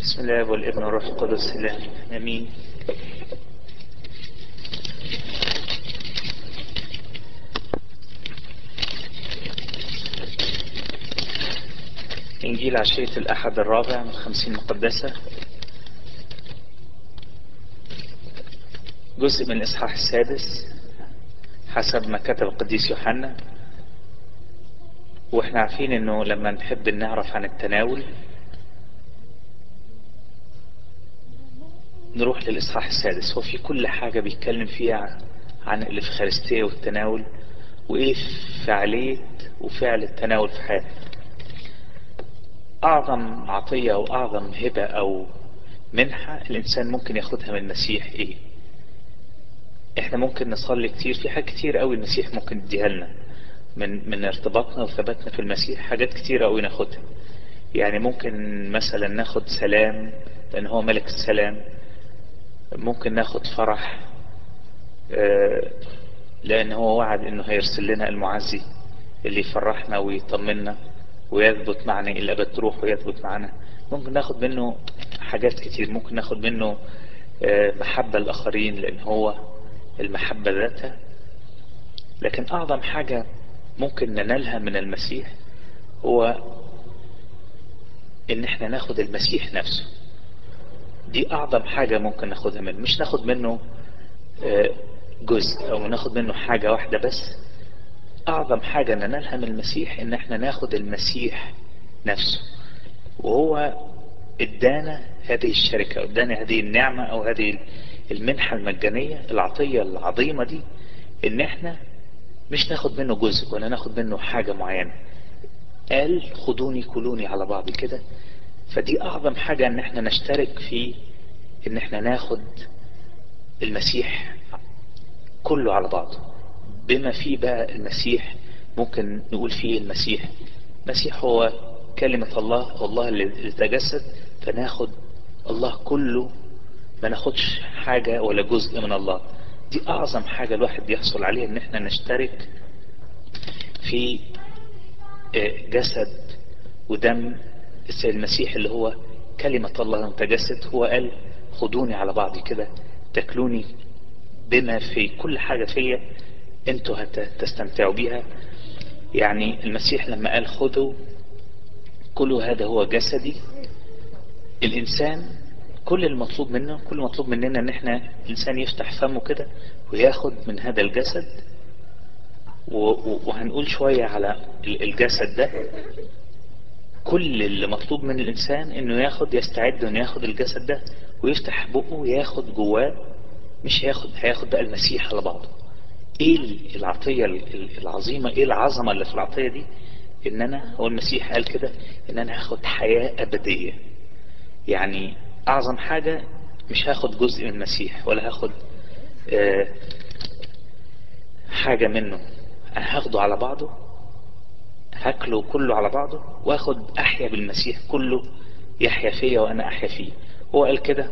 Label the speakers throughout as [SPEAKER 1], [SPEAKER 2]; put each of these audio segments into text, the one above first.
[SPEAKER 1] بسم الله والابن والروح القدس الله امين انجيل عشية الاحد الرابع من خمسين مقدسة جزء من الاصحاح السادس حسب ما كتب القديس يوحنا واحنا عارفين انه لما نحب نعرف عن التناول نروح للإصحاح السادس هو في كل حاجة بيتكلم فيها عن الإفخارستية والتناول وإيه فعالية وفعل التناول في حياتنا أعظم عطية أو أعظم هبة أو منحة الإنسان ممكن ياخدها من المسيح إيه إحنا ممكن نصلي كتير في حاجات كتير قوي المسيح ممكن يديها لنا من من ارتباطنا وثباتنا في المسيح حاجات كتير قوي ناخدها يعني ممكن مثلا ناخد سلام لأن هو ملك السلام ممكن ناخد فرح لأن هو وعد إنه هيرسل لنا المعزي اللي يفرحنا ويطمنا ويثبت معنا إلا بتروح ويثبت معنا ممكن ناخد منه حاجات كتير ممكن ناخد منه محبة الآخرين لأن هو المحبة ذاتها لكن أعظم حاجة ممكن ننالها من المسيح هو إن احنا ناخد المسيح نفسه دي اعظم حاجة ممكن ناخدها منه مش ناخد منه جزء او ناخد منه حاجة واحدة بس اعظم حاجة ننالها من المسيح ان احنا ناخد المسيح نفسه وهو ادانا هذه الشركة ادانا هذه النعمة او هذه المنحة المجانية العطية العظيمة دي ان احنا مش ناخد منه جزء ولا ناخد منه حاجة معينة قال خدوني كلوني على بعض كده فدي اعظم حاجة ان احنا نشترك في ان احنا ناخد المسيح كله على بعضه بما فيه بقى المسيح ممكن نقول فيه المسيح المسيح هو كلمة الله الله اللي تجسد فناخد الله كله ما ناخدش حاجة ولا جزء من الله دي اعظم حاجة الواحد بيحصل عليها ان احنا نشترك في جسد ودم السيد المسيح اللي هو كلمة الله المتجسد هو قال خدوني على بعضي كده تاكلوني بما في كل حاجة فيا انتوا هتستمتعوا بيها يعني المسيح لما قال خذوا كل هذا هو جسدي الانسان كل المطلوب منه كل المطلوب مننا ان احنا الانسان يفتح فمه كده وياخد من هذا الجسد وهنقول شوية على الجسد ده كل اللي مطلوب من الإنسان إنه ياخد يستعد إنه ياخد الجسد ده ويفتح بقه وياخد جواه مش هياخد هياخد بقى المسيح على بعضه إيه العطية العظيمة إيه العظمة اللي في العطية دي إن أنا هو المسيح قال كده إن أنا هاخد حياة أبدية يعني أعظم حاجة مش هاخد جزء من المسيح ولا هاخد آه حاجة منه أنا هاخده على بعضه هاكله كله على بعضه واخد احيا بالمسيح كله يحيا فيا وانا احيا فيه هو قال كده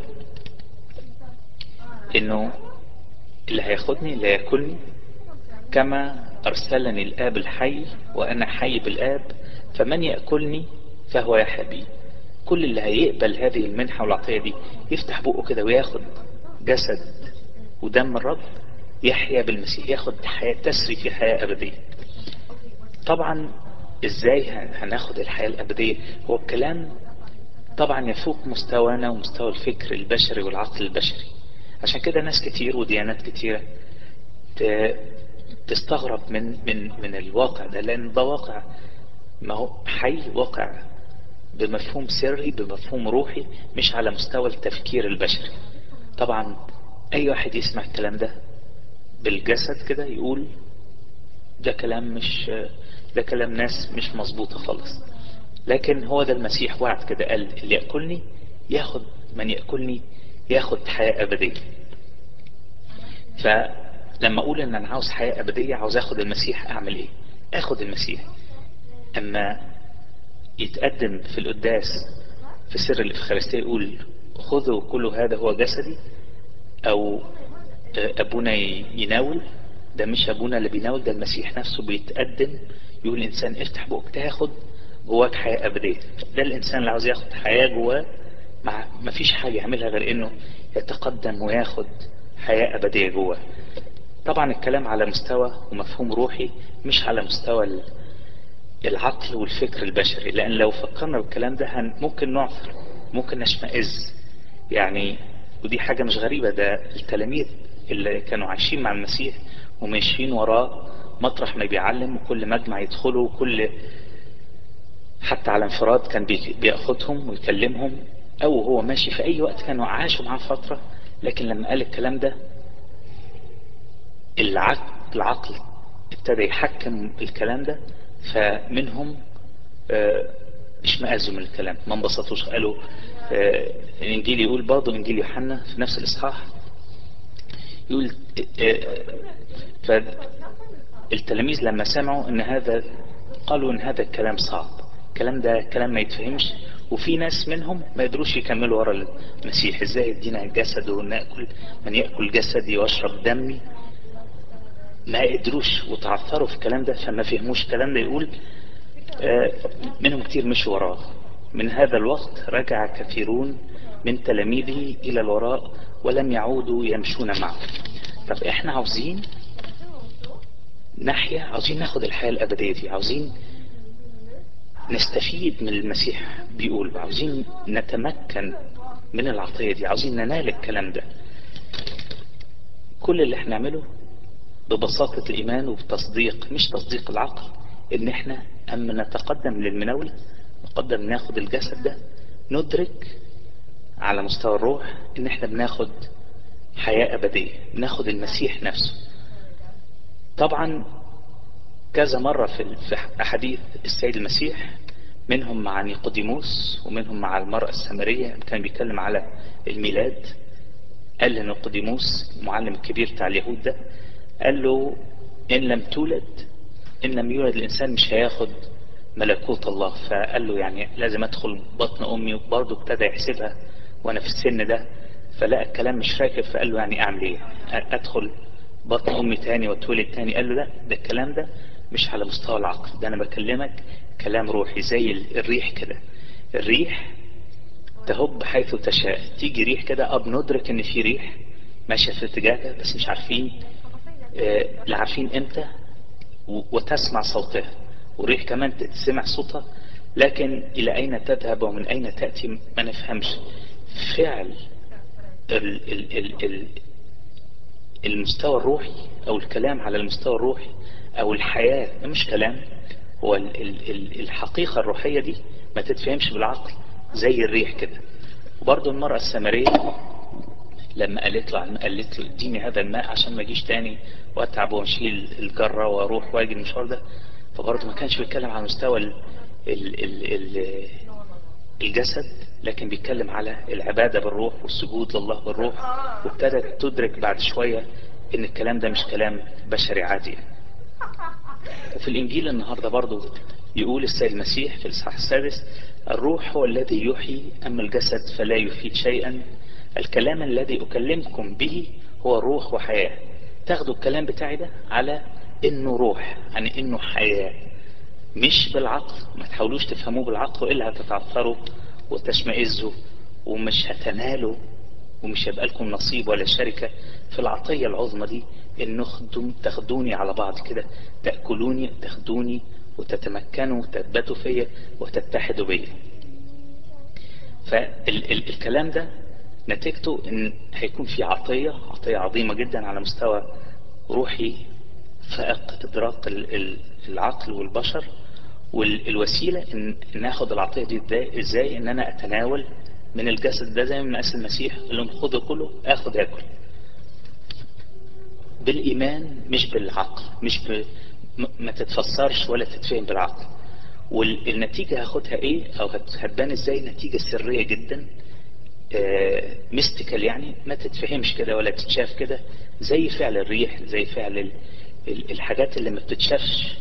[SPEAKER 1] انه اللي هياخدني اللي هياكلني كما ارسلني الاب الحي وانا حي بالاب فمن ياكلني فهو يحيا بي كل اللي هيقبل هذه المنحه والعطيه دي يفتح بقه كده وياخد جسد ودم الرب يحيا بالمسيح ياخد حياه تسري في حياه ابديه طبعا ازاي هناخد الحياة الابدية هو الكلام طبعا يفوق مستوانا ومستوى الفكر البشري والعقل البشري عشان كده ناس كتير وديانات كتيرة تستغرب من من من الواقع ده لان ده واقع ما هو حي واقع بمفهوم سري بمفهوم روحي مش على مستوى التفكير البشري طبعا اي واحد يسمع الكلام ده بالجسد كده يقول ده كلام مش ده كلام ناس مش مظبوطة خالص لكن هو ده المسيح وعد كده قال اللي يأكلني ياخد من يأكلني ياخد حياة أبدية فلما أقول إن أنا عاوز حياة أبدية عاوز أخد المسيح أعمل إيه أخد المسيح أما يتقدم في القداس في سر الإفخارستية يقول خذوا كل هذا هو جسدي أو أبونا يناول ده مش أبونا اللي بيناول ده المسيح نفسه بيتقدم يقول الإنسان افتح بقك تاخد جواك حياة أبدية ده الإنسان اللي عاوز ياخد حياة جواه ما ما فيش حاجة يعملها غير انه يتقدم وياخد حياة ابدية جوه طبعا الكلام على مستوى ومفهوم روحي مش على مستوى ال- العقل والفكر البشري لان لو فكرنا بالكلام ده هن ممكن نعثر ممكن نشمئز يعني ودي حاجة مش غريبة ده التلاميذ اللي كانوا عايشين مع المسيح وماشيين وراه مطرح ما بيعلم وكل مجمع يدخلوا وكل حتى على انفراد كان بي- بياخدهم ويكلمهم او هو ماشي في اي وقت كانوا عاشوا معاه فترة لكن لما قال الكلام ده العقل, العقل ابتدى يحكم الكلام ده فمنهم آه، اشمئزوا من الكلام ما انبسطوش قالوا آه، الانجيل يقول برضه انجيل يوحنا في نفس الاصحاح يقول آه، فالتلاميذ لما سمعوا ان هذا قالوا ان هذا الكلام صعب الكلام ده كلام ما يتفهمش وفي ناس منهم ما يقدروش يكملوا ورا المسيح ازاي يدينا جسد وناكل من ياكل جسدي واشرب دمي ما قدروش وتعثروا في الكلام ده فما فهموش الكلام ده يقول آه، منهم كتير مشوا وراه من هذا الوقت رجع كثيرون من تلاميذه إلى الوراء ولم يعودوا يمشون معه طب احنا عاوزين ناحية عاوزين ناخد الحياة الأبدية دي عاوزين نستفيد من المسيح بيقول عاوزين نتمكن من العطية دي عاوزين ننال الكلام ده كل اللي احنا نعمله ببساطة الإيمان وبتصديق مش تصديق العقل إن إحنا أما نتقدم للمناولة نقدم ناخد الجسد ده ندرك على مستوى الروح إن إحنا بناخد حياة أبدية بناخد المسيح نفسه طبعا كذا مرة في في أحاديث السيد المسيح منهم مع نيقوديموس ومنهم مع المرأة السامرية كان بيتكلم على الميلاد قال لنيقوديموس المعلم الكبير بتاع اليهود ده قال له إن لم تولد إن لم يولد الإنسان مش هياخد ملكوت الله فقال له يعني لازم أدخل بطن أمي وبرضه ابتدى يحسبها وأنا في السن ده فلقى الكلام مش راكب فقال له يعني أعمل إيه أدخل بطن أمي تاني واتولد تاني قال له لا ده الكلام ده مش على مستوى العقل ده أنا بكلمك كلام روحي زي الريح كده الريح تهب حيث تشاء تيجي ريح كده اه بندرك ان في ريح ماشيه في اتجاهها بس مش عارفين آه لا عارفين امتى وتسمع صوتها وريح كمان تسمع صوتها لكن الى اين تذهب ومن اين تاتي ما نفهمش فعل ال ال ال ال المستوى الروحي او الكلام على المستوى الروحي او الحياه ده مش كلام هو ال ال ال الحقيقه الروحيه دي ما تتفهمش بالعقل زي الريح كده وبرضه المرأة السامرية لما قالت له قالت له اديني هذا الماء عشان ما اجيش تاني واتعب واشيل الجرة واروح واجي المشوار ده فبرضه ما كانش بيتكلم على مستوى ال ال ال ال الجسد لكن بيتكلم على العبادة بالروح والسجود لله بالروح وابتدت تدرك بعد شوية ان الكلام ده مش كلام بشري عادي وفي الانجيل النهاردة برضه يقول السيد المسيح في الاصحاح السادس الروح هو الذي يحيي أما الجسد فلا يفيد شيئا الكلام الذي أكلمكم به هو روح وحياة تاخدوا الكلام بتاعي ده على إنه روح يعني إنه حياة مش بالعقل ما تحاولوش تفهموه بالعقل وإلا هتتعثروا وتشمئزوا ومش هتنالوا ومش هيبقى لكم نصيب ولا شركة في العطية العظمى دي إن تاخدوني على بعض كده تأكلوني تاخدوني وتتمكنوا وتثبتوا فيا وتتحدوا بيا فالكلام ده نتيجته ان هيكون في عطية عطية عظيمة جدا على مستوى روحي فائق ادراك العقل والبشر والوسيلة ان ناخد العطية دي ازاي ان انا اتناول من الجسد ده زي ما قال المسيح قال لهم خدوا كله اخد اكل بالايمان مش بالعقل مش ب... ما تتفسرش ولا تتفهم بالعقل والنتيجة هاخدها ايه او هتبان ازاي نتيجة سرية جدا آه ميستيكال يعني ما تتفهمش كده ولا تتشاف كده زي فعل الريح زي فعل ال... الحاجات اللي ما بتتشافش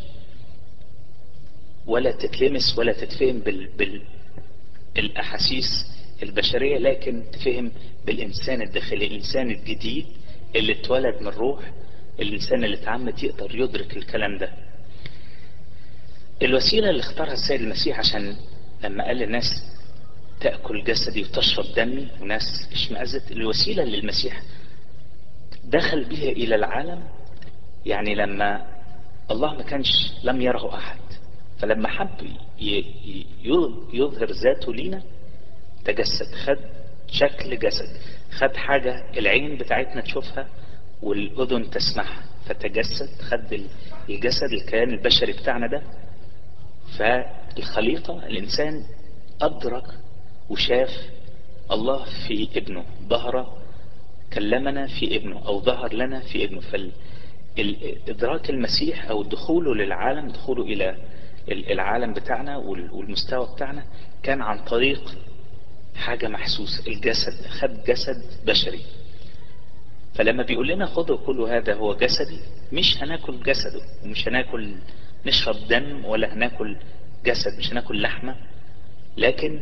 [SPEAKER 1] ولا تتلمس ولا تتفهم بال... بال... الاحاسيس البشرية لكن تفهم بالانسان الداخلي الانسان الجديد اللي اتولد من روح الانسان اللي اتعمد يقدر يدرك الكلام ده الوسيلة اللي اختارها السيد المسيح عشان لما قال للناس تأكل جسدي وتشرب دمي وناس اشمأزت الوسيلة للمسيح دخل بها إلى العالم يعني لما الله ما كانش لم يره أحد فلما حب يظهر ذاته لينا تجسد خد شكل جسد خد حاجة العين بتاعتنا تشوفها والأذن تسمعها فتجسد خد الجسد الكيان البشري بتاعنا ده فالخليقة الإنسان أدرك وشاف الله في ابنه ظهر كلمنا في ابنه أو ظهر لنا في ابنه فإدراك المسيح أو دخوله للعالم دخوله إلى العالم بتاعنا والمستوى بتاعنا كان عن طريق حاجة محسوسة الجسد خد جسد بشري فلما بيقول لنا خذوا كل هذا هو جسدي مش هناكل جسده ومش هناكل نشرب دم ولا هناكل جسد مش هناكل لحمة لكن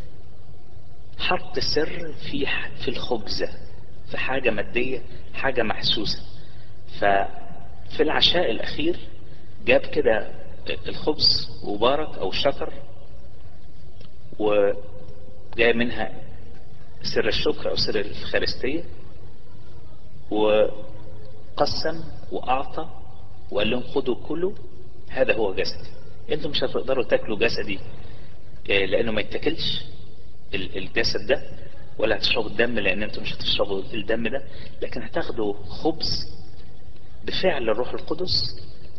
[SPEAKER 1] حط السر في في الخبزة في حاجة مادية حاجة محسوسة ففي العشاء الأخير جاب كده الخبز وبارك أو شكر وجاء منها سر الشكر أو سر الفخارستية وقسم وأعطى وقال لهم خدوا كله هذا هو جسدي انتم مش هتقدروا تاكلوا جسدي لانه ما يتاكلش الجسد ده ولا هتشربوا الدم لان انتم مش هتشربوا الدم ده لكن هتاخدوا خبز بفعل الروح القدس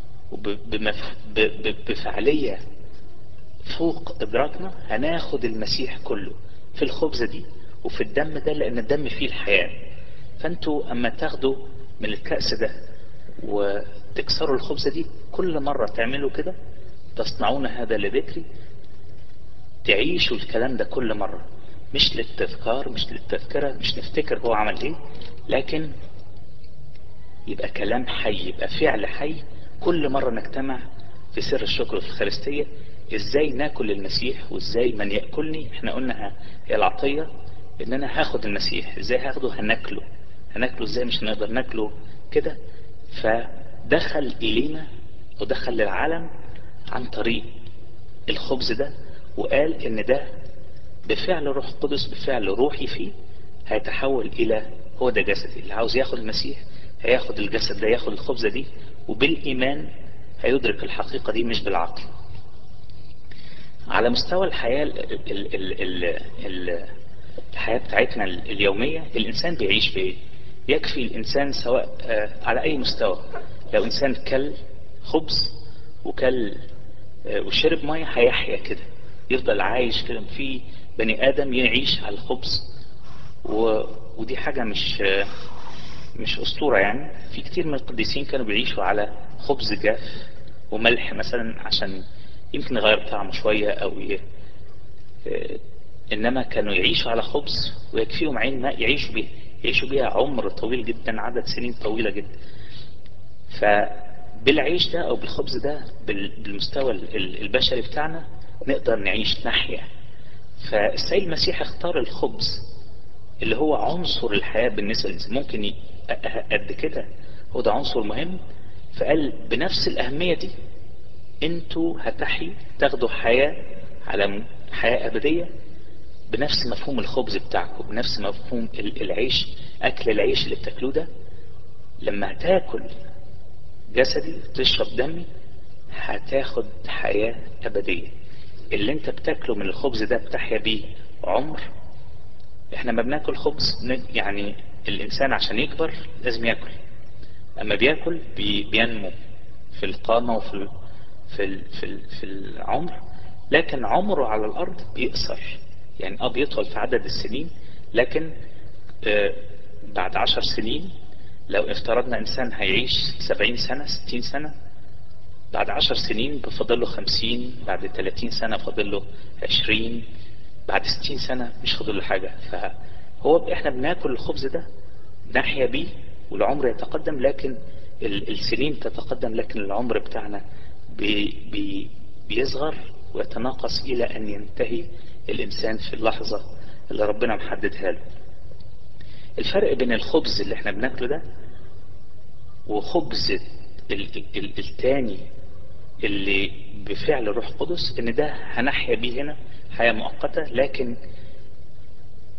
[SPEAKER 1] وبفعالية فوق ادراكنا هناخد المسيح كله في الخبزة دي وفي الدم ده لان الدم فيه الحياة فانتوا اما تاخدوا من الكأس ده وتكسروا الخبزة دي كل مرة تعملوا كده تصنعون هذا لذكري تعيشوا الكلام ده كل مرة مش للتذكار مش للتذكرة مش نفتكر هو عمل ايه لكن يبقى كلام حي يبقى فعل حي كل مرة نجتمع في سر الشكر في الخارستية ازاي ناكل المسيح وازاي من يأكلني احنا قلنا هي العطية ان انا هاخد المسيح ازاي هاخده هناكله هناكله ازاي مش هنقدر ناكله كده فدخل الينا ودخل للعالم عن طريق الخبز ده وقال ان ده بفعل روح القدس بفعل روحي فيه هيتحول الى هو ده جسدي اللي عاوز ياخد المسيح هياخد الجسد ده ياخد الخبزة دي وبالإيمان هيدرك الحقيقة دي مش بالعقل على مستوى الحياة ال ال ال ال ال الحياة بتاعتنا اليومية الإنسان بيعيش بإيه يكفي الإنسان سواء على أي مستوى لو إنسان كل خبز وكل وشرب مية هيحيا كده يفضل عايش كده في بني آدم يعيش على الخبز و... ودي حاجة مش مش أسطورة يعني في كتير من القديسين كانوا بيعيشوا على خبز جاف وملح مثلا عشان يمكن يغير طعمه شوية أو ي... إنما كانوا يعيشوا على خبز ويكفيهم عين ماء يعيشوا بيها يعيشوا بيها عمر طويل جدا عدد سنين طويلة جدا فبالعيش ده أو بالخبز ده بالمستوى البشري بتاعنا نقدر نعيش نحيا فالسيد المسيح اختار الخبز اللي هو عنصر الحياة بالنسبة للإنسان ممكن قد كده هو ده عنصر مهم فقال بنفس الأهمية دي انتوا هتحي تاخدوا حياة على حياة أبدية بنفس مفهوم الخبز بتاعكم بنفس مفهوم العيش أكل العيش اللي بتاكلوه ده لما هتاكل جسدي تشرب دمي هتاخد حياة أبدية اللي انت بتاكله من الخبز ده بتحيا بيه عمر احنا ما بناكل خبز يعني الانسان عشان يكبر لازم ياكل اما بياكل بي بينمو في القامة وفي ال في ال في, ال في العمر لكن عمره على الارض بيقصر يعني اه بيطول في عدد السنين لكن آه بعد عشر سنين لو افترضنا انسان هيعيش سبعين سنة ستين سنة بعد عشر سنين بفضل له خمسين بعد تلاتين سنة فاضل له عشرين بعد ستين سنة مش فاضل له حاجة فهو احنا بناكل الخبز ده نحيا بيه والعمر يتقدم لكن السنين تتقدم لكن العمر بتاعنا بي بي بيصغر ويتناقص إلى أن ينتهي الإنسان في اللحظة اللي ربنا محددها له الفرق بين الخبز اللي احنا بناكله ده وخبز التاني اللي بفعل روح قدس ان ده هنحيا بيه هنا حياة مؤقتة لكن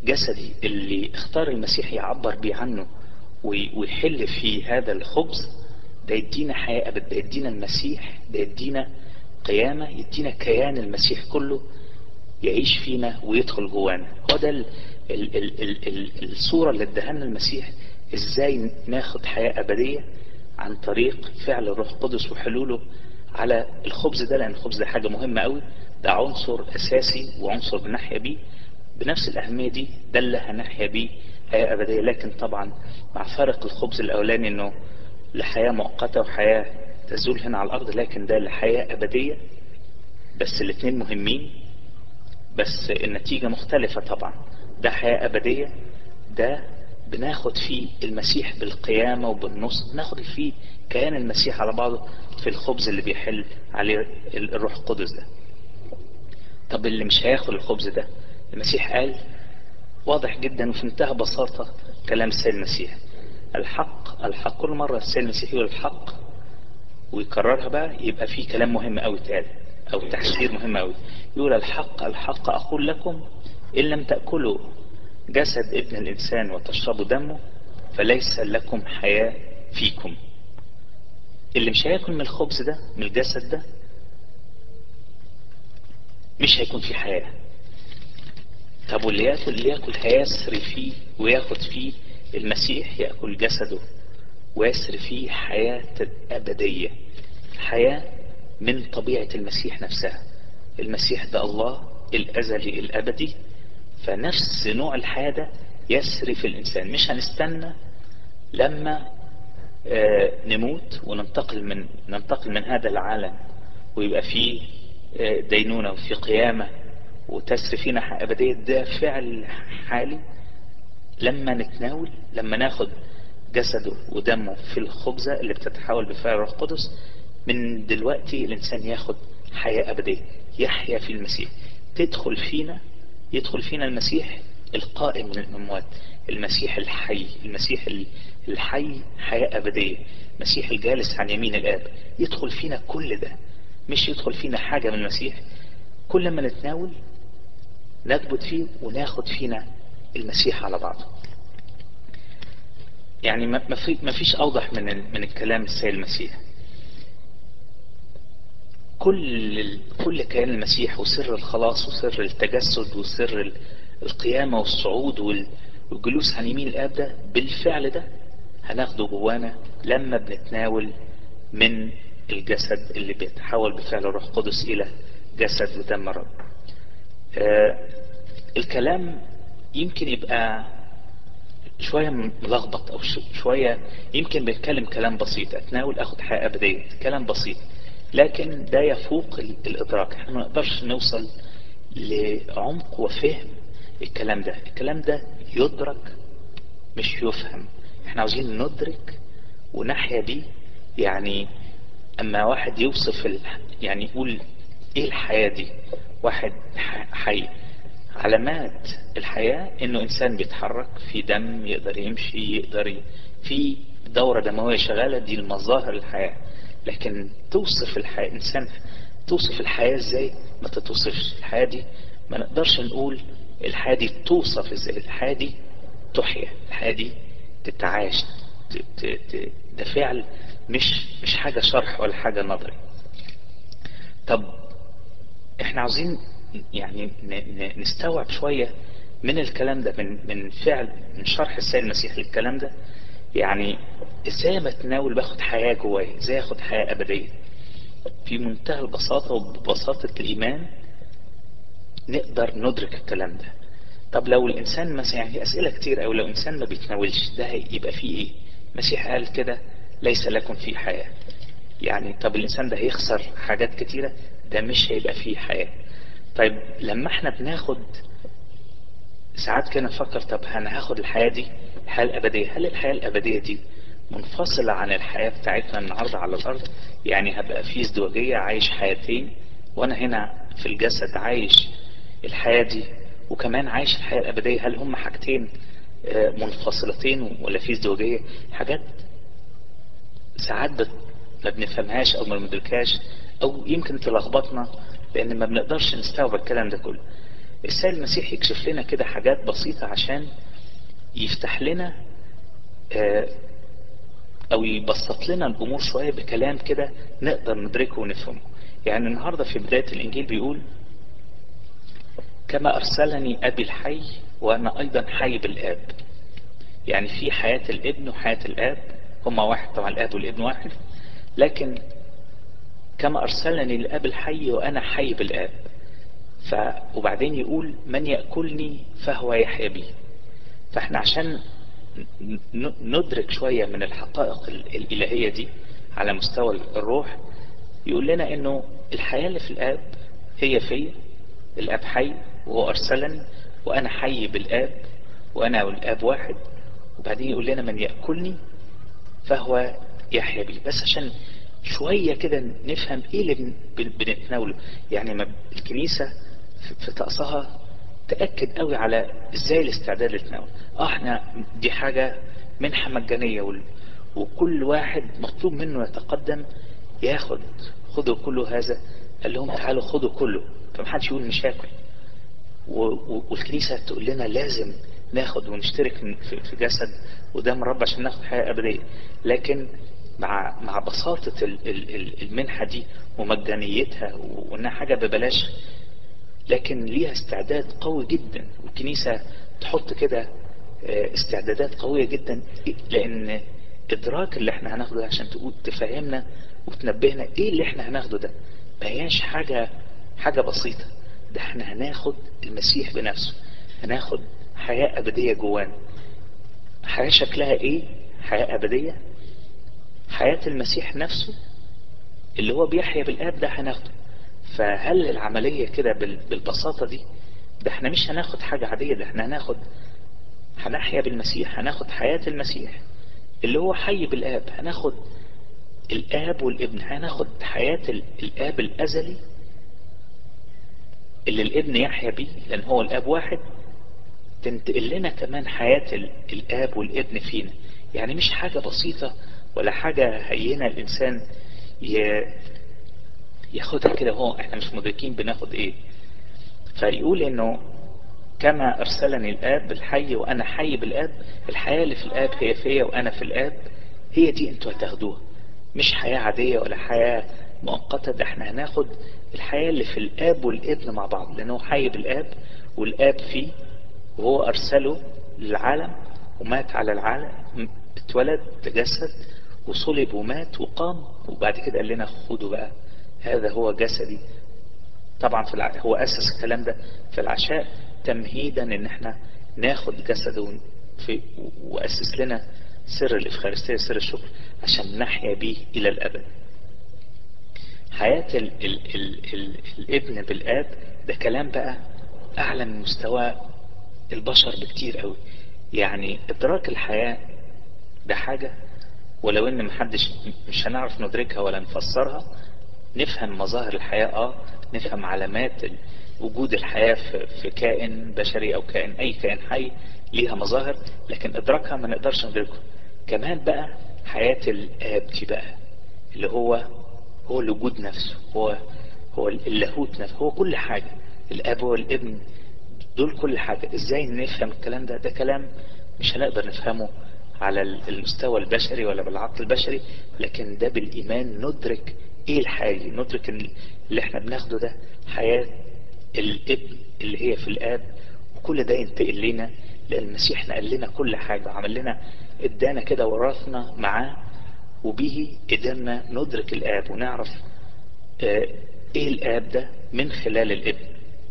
[SPEAKER 1] جسدي اللي اختار المسيح يعبر بيه عنه ويحل في هذا الخبز ده يدينا حياة أبد ده يدينا المسيح ده يدينا قيامة يدينا كيان المسيح كله يعيش فينا ويدخل جوانا هو ده ال ال ال ال ال الصورة اللي ادهنا المسيح ازاي ناخد حياة أبدية عن طريق فعل الروح القدس وحلوله على الخبز ده لأن الخبز ده حاجة مهمة قوي ده عنصر أساسي وعنصر بنحيا بيه بنفس الأهمية دي ده اللي هنحيا بيه حياة أبدية لكن طبعا مع فرق الخبز الأولاني إنه لحياة مؤقتة وحياة تزول هنا على الأرض لكن ده لحياة أبدية بس الاثنين مهمين بس النتيجة مختلفة طبعا ده حياة أبدية ده بناخد فيه المسيح بالقيامة وبالنص بناخد فيه كيان المسيح على بعضه في الخبز اللي بيحل عليه الروح القدس ده طب اللي مش هياخد الخبز ده المسيح قال واضح جدا وفي منتهى بساطة كلام السيد المسيح الحق الحق كل مرة السيد المسيح يقول الحق ويكررها بقى يبقى في كلام مهم قوي تاني او تحذير مهم قوي يقول الحق الحق اقول لكم ان لم تأكلوا جسد ابن الانسان وتشربوا دمه فليس لكم حياة فيكم اللي مش هياكل من الخبز ده من الجسد ده مش هيكون في حياة طب واللي ياكل اللي ياكل هيسري فيه وياخد فيه المسيح ياكل جسده ويسري فيه حياة أبدية حياة من طبيعة المسيح نفسها المسيح ده الله الأزلي الأبدي فنفس نوع الحياة ده يسري في الإنسان مش هنستنى لما آه نموت وننتقل من ننتقل من هذا العالم ويبقى فيه آه دينونة وفي قيامة وتسري فينا حياة أبدية ده فعل حالي لما نتناول لما ناخد جسده ودمه في الخبزة اللي بتتحول بفعل الروح القدس من دلوقتي الإنسان ياخد حياة أبدية يحيا في المسيح تدخل فينا يدخل فينا المسيح القائم من الأموات المسيح الحي المسيح الحي حياة أبدية المسيح الجالس عن يمين الآب يدخل فينا كل ده مش يدخل فينا حاجة من المسيح كل ما نتناول نثبت فيه وناخد فينا المسيح على بعضه يعني ما في ما فيش اوضح من من الكلام السيد المسيح كل كل كيان المسيح وسر الخلاص وسر التجسد وسر القيامة والصعود والجلوس عن يمين الآب ده بالفعل ده هناخده جوانا لما بنتناول من الجسد اللي بيتحول بفعل الروح القدس إلى جسد ودم الرب آه الكلام يمكن يبقى شوية ملخبط او شوية يمكن بنتكلم كلام بسيط اتناول اخد حياة ابدية كلام بسيط لكن ده يفوق الادراك احنا ما نقدرش نوصل لعمق وفهم الكلام ده الكلام ده يدرك مش يفهم احنا عاوزين ندرك ونحيا بيه يعني اما واحد يوصف ال... يعني يقول ايه الحياة دي واحد حي علامات الحياة انه انسان بيتحرك في دم يقدر يمشي يقدر ي... في دورة دموية شغالة دي المظاهر الحياة لكن توصف الحياة انسان توصف الحياة ازاي ما تتوصفش الحياة دي ما نقدرش نقول الحياة دي توصف ازاي الحياة دي تحيا الحياة دي تتعاش ت... ت... ت... ده فعل مش مش حاجة شرح ولا حاجة نظري طب احنا عاوزين يعني نستوعب شوية من الكلام ده من من فعل من شرح السيد المسيح للكلام ده يعني ازاي بتناول باخد حياة جوايا ازاي اخد حياة ابدية في منتهى البساطة وببساطة الايمان نقدر ندرك الكلام ده طب لو الانسان مثلا يعني اسئلة كتير او لو انسان ما بيتناولش ده يبقى فيه ايه المسيح قال كده ليس لكم فيه حياة يعني طب الانسان ده هيخسر حاجات كتيرة ده مش هيبقى فيه حياة طيب لما احنا بناخد ساعات كده نفكر طب انا هاخد الحياة دي الحياة الابدية هل الحياة الابدية دي منفصلة عن الحياة بتاعتنا النهاردة على الارض يعني هبقى في ازدواجية عايش حياتين وانا هنا في الجسد عايش الحياة دي وكمان عايش الحياة الابدية هل هم حاجتين منفصلتين ولا في ازدواجية حاجات ساعات ما بنفهمهاش او ما بندركهاش او يمكن تلخبطنا لان ما بنقدرش نستوعب الكلام ده كله السيد المسيح يكشف لنا كده حاجات بسيطة عشان يفتح لنا آه، او يبسط لنا الامور شوية بكلام كده نقدر ندركه ونفهمه يعني النهاردة في بداية الانجيل بيقول كما ارسلني ابي الحي وانا ايضا حي بالاب يعني في حياة الابن وحياة الاب هما واحد طبعا الاب والابن واحد لكن كما ارسلني الاب الحي وانا حي بالاب ف وبعدين يقول من يأكلني فهو يحيا بي فاحنا عشان ن- ندرك شوية من الحقائق ال- الإلهية دي على مستوى الروح يقول لنا انه الحياة اللي في الآب هي فيا الآب حي وهو أرسلني وأنا حي بالآب وأنا والآب واحد وبعدين يقول لنا من يأكلني فهو يحيا بي بس عشان شوية كده نفهم ايه اللي بن- بن- بنتناوله يعني ما الكنيسة في- في طقسها تأكد قوي على ازاي الاستعداد للتناول اه احنا دي حاجة منحة مجانية وال- وكل واحد مطلوب منه يتقدم ياخد خدوا كله هذا قال لهم تعالوا خدوا كله فمحدش يقول مش هاكل و- و- والكنيسة تقول لنا لازم ناخد ونشترك من- في في جسد قدام الرب عشان ناخد حياة أبدية لكن مع مع بساطة ال- ال- ال- المنحة دي ومجانيتها وإنها حاجة ببلاش لكن ليها استعداد قوي جدا والكنيسة تحط كده آه، استعدادات قوية جدا لأن إدراك اللي احنا هناخده ده عشان تقول تفهمنا وتنبهنا ايه اللي احنا هناخده ده ما هياش حاجة حاجة بسيطة ده احنا هناخد المسيح بنفسه هناخد حياة أبدية جوانا حياة شكلها ايه حياة أبدية حياة المسيح نفسه اللي هو بيحيا بالآب ده هناخده فهل العملية كده بال- بالبساطة دي ده احنا مش هناخد حاجة عادية ده احنا هناخد هنحيا بالمسيح هناخد حياة المسيح اللي هو حي بالآب هناخد الآب والابن هناخد حياة ال- الآب الأزلي اللي الابن يحيا بيه لأن هو الآب واحد تنتقل لنا كمان حياة ال- الآب والابن فينا يعني مش حاجة بسيطة ولا حاجة هينة الإنسان ي- ياخدها كده هو احنا مش مدركين بناخد ايه فيقول انه كما ارسلني الاب الحي وانا حي بالاب الحياة اللي في الاب هي فيا وانا في الاب هي دي انتوا هتاخدوها مش حياة عادية ولا حياة مؤقتة ده احنا هناخد الحياة اللي في الاب والابن مع بعض لانه حي بالاب والاب فيه وهو ارسله للعالم ومات على العالم اتولد تجسد وصلب ومات وقام وبعد كده قال لنا خدوا بقى هذا هو جسدي طبعا في الع... هو اسس الكلام ده في العشاء تمهيدا ان احنا ناخد جسده في واسس لنا سر الافخارستيه سر الشكر عشان نحيا به الى الابد حياة ال... ال... ال... ال... الابن بالاب ده كلام بقى اعلى من مستوى البشر بكتير قوي يعني ادراك الحياة ده حاجة ولو ان محدش مش هنعرف ندركها ولا نفسرها نفهم مظاهر الحياة اه نفهم علامات ال- وجود الحياة في, في كائن بشري او كائن اي كائن حي ليها مظاهر لكن ادراكها ما نقدرش ندركه كمان بقى حياة الاب دي بقى اللي هو هو الوجود نفسه هو هو اللاهوت نفسه هو كل حاجة الاب والابن دول كل حاجة ازاي نفهم الكلام ده ده كلام مش هنقدر نفهمه على المستوى البشري ولا بالعقل البشري لكن ده بالإيمان ندرك ايه الحاجة ندرك ان اللي احنا بناخده ده حياة الابن اللي هي في الاب وكل ده ينتقل لنا لان المسيح نقل لنا كل حاجة عمل لنا ادانا كده ورثنا معاه وبه قدرنا ندرك الاب ونعرف اه ايه الاب ده من خلال الابن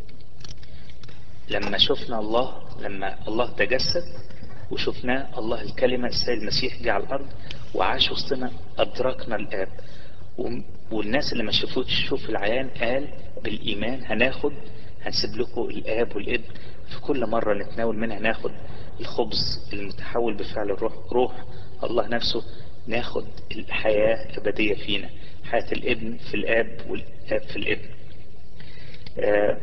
[SPEAKER 1] لما شفنا الله لما الله تجسد وشفناه الله الكلمة السيد المسيح جه على الأرض وعاش وسطنا أدركنا الآب والناس اللي ما شافوش شوف العيان قال بالإيمان هناخد هنسيب لكم الآب والابن في كل مرة نتناول منها ناخد الخبز المتحول بفعل الروح روح الله نفسه ناخد الحياة أبدية فينا حياة الابن في الآب والآب في الابن آه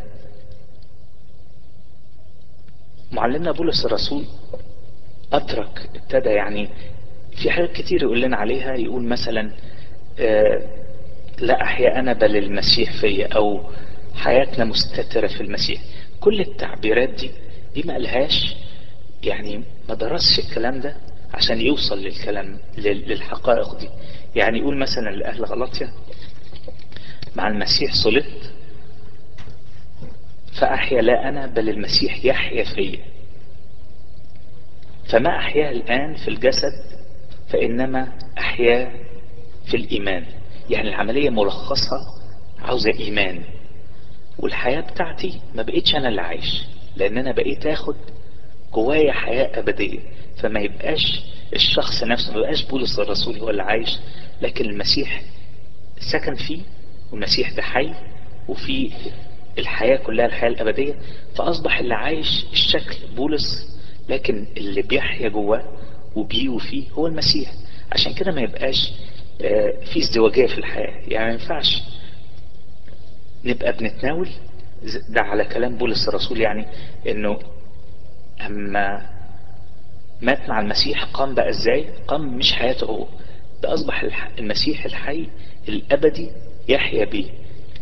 [SPEAKER 1] معلمنا بولس الرسول أدرك ابتدى يعني في حاجات كتير يقول لنا عليها يقول مثلا آه لا أحيا أنا بل المسيح فيا أو حياتنا مستترة في المسيح كل التعبيرات دي دي ما قالهاش يعني ما درسش الكلام ده عشان يوصل للكلام للحقائق دي يعني يقول مثلا لأهل غلطية مع المسيح صلبت فأحيا لا أنا بل المسيح يحيا فيا فما أحياه الآن في الجسد فإنما أحياه في الإيمان يعني العملية ملخصها عاوزة إيمان والحياة بتاعتي ما بقيتش أنا اللي عايش لأن أنا بقيت أخد جوايا حياة أبدية فما يبقاش الشخص نفسه ما يبقاش بولس الرسول هو اللي عايش لكن المسيح سكن فيه والمسيح ده حي وفي الحياة كلها الحياة الأبدية فأصبح اللي عايش الشكل بولس لكن اللي بيحيا جواه وبيه وفيه هو المسيح عشان كده ما يبقاش في ازدواجية في الحياة يعني ما ينفعش نبقى بنتناول ده على كلام بولس الرسول يعني انه اما مات مع المسيح قام بقى ازاي قام مش حياته هو ده اصبح المسيح الحي الابدي يحيا به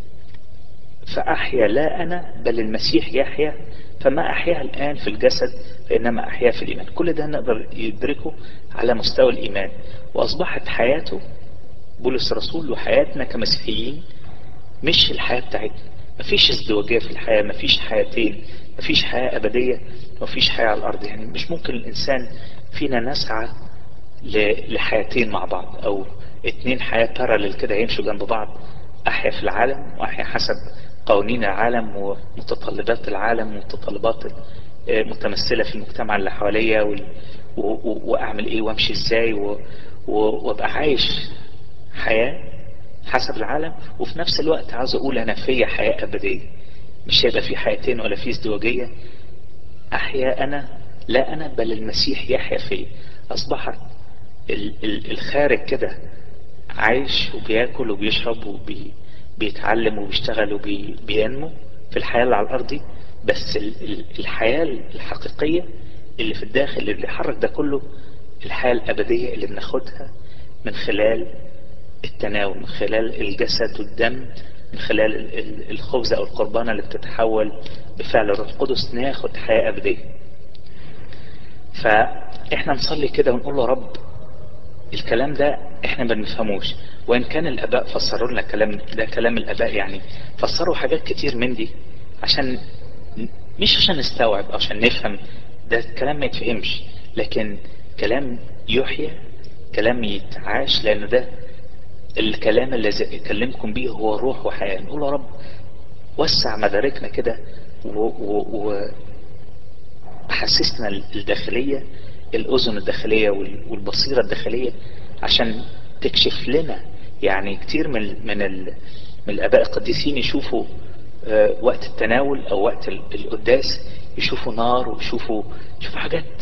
[SPEAKER 1] فاحيا لا انا بل المسيح يحيا فما احيا الان في الجسد فانما احيا في الايمان كل ده نقدر يدركه على مستوى الايمان واصبحت حياته بولس الرسول وحياتنا كمسيحيين مش الحياة بتاعتنا مفيش ازدواجية في الحياة مفيش حياتين مفيش حياة أبدية مفيش حياة على الأرض يعني مش ممكن الإنسان فينا نسعى لحياتين مع بعض أو اتنين حياة باراليل كده يمشوا جنب بعض أحيا في العالم وأحيا حسب قوانين العالم ومتطلبات العالم ومتطلبات متمثلة في المجتمع اللي حواليا وأعمل إيه وأمشي إزاي وأبقى عايش حياة حسب العالم وفي نفس الوقت عاوز اقول انا فيا حياة ابدية مش هيبقى في حياتين ولا في ازدواجية احيا انا لا انا بل المسيح يحيا فيا اصبحت ال ال الخارج كده عايش وبياكل وبيشرب وبيتعلم وبيشتغل وبينمو في الحياة اللي على الارض دي بس ال ال الحياة الحقيقية اللي في الداخل اللي بيحرك ده كله الحياة الابدية اللي بناخدها من خلال التناول من خلال الجسد والدم من خلال الخبز او القربانة اللي بتتحول بفعل الروح القدس ناخد حياة ابدية فاحنا نصلي كده ونقول له رب الكلام ده احنا ما بنفهموش وان كان الاباء فسروا لنا كلام ده كلام الاباء يعني فسروا حاجات كتير من دي عشان مش عشان نستوعب او عشان نفهم ده كلام ما يتفهمش لكن كلام يحيى كلام يتعاش لان ده الكلام اللي اكلمكم بيه هو روح وحياة نقول يا رب وسع مداركنا كده وحسسنا الداخلية الأذن الداخلية والبصيرة الداخلية عشان تكشف لنا يعني كتير من من ال من الآباء القديسين يشوفوا وقت التناول أو وقت القداس يشوفوا نار ويشوفوا يشوفوا حاجات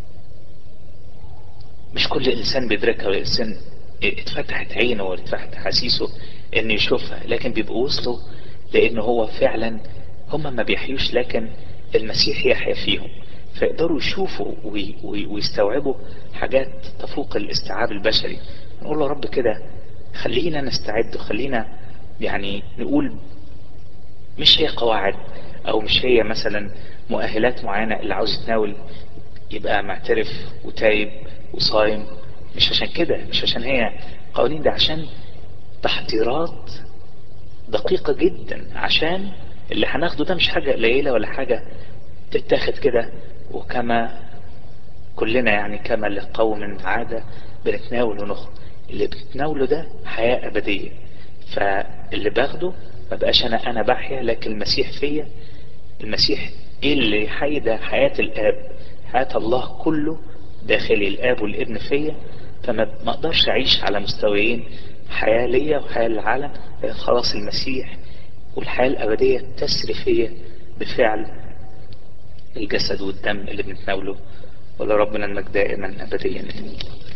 [SPEAKER 1] مش كل إنسان بيدركها الإنسان اتفتحت عينه واتفتحت حسيسه ان يشوفها لكن بيبقوا وصلوا لان هو فعلا هم ما بيحيوش لكن المسيح يحيا فيهم فيقدروا يشوفوا وي وي ويستوعبوا حاجات تفوق الاستيعاب البشري نقول له رب كده خلينا نستعد وخلينا يعني نقول مش هي قواعد او مش هي مثلا مؤهلات معينة اللي عاوز يتناول يبقى معترف وتايب وصايم مش عشان كده مش عشان هي قوانين ده عشان تحضيرات دقيقة جدا عشان اللي هناخده ده مش حاجة قليلة ولا حاجة تتاخد كده وكما كلنا يعني كما لقوم عادة بنتناول ونخرج اللي بنتناوله ده حياة أبدية فاللي باخده ما بقاش أنا أنا بحيا لكن المسيح فيا المسيح إيه اللي حي ده حياة الآب حياة الله كله داخلي الآب والابن فيا فما ما اقدرش اعيش على مستويين حياة ليا وحياة للعالم لان خلاص المسيح والحياة الابدية تسري فيا بفعل الجسد والدم اللي بنتناوله ولربنا المجد دائما ابديا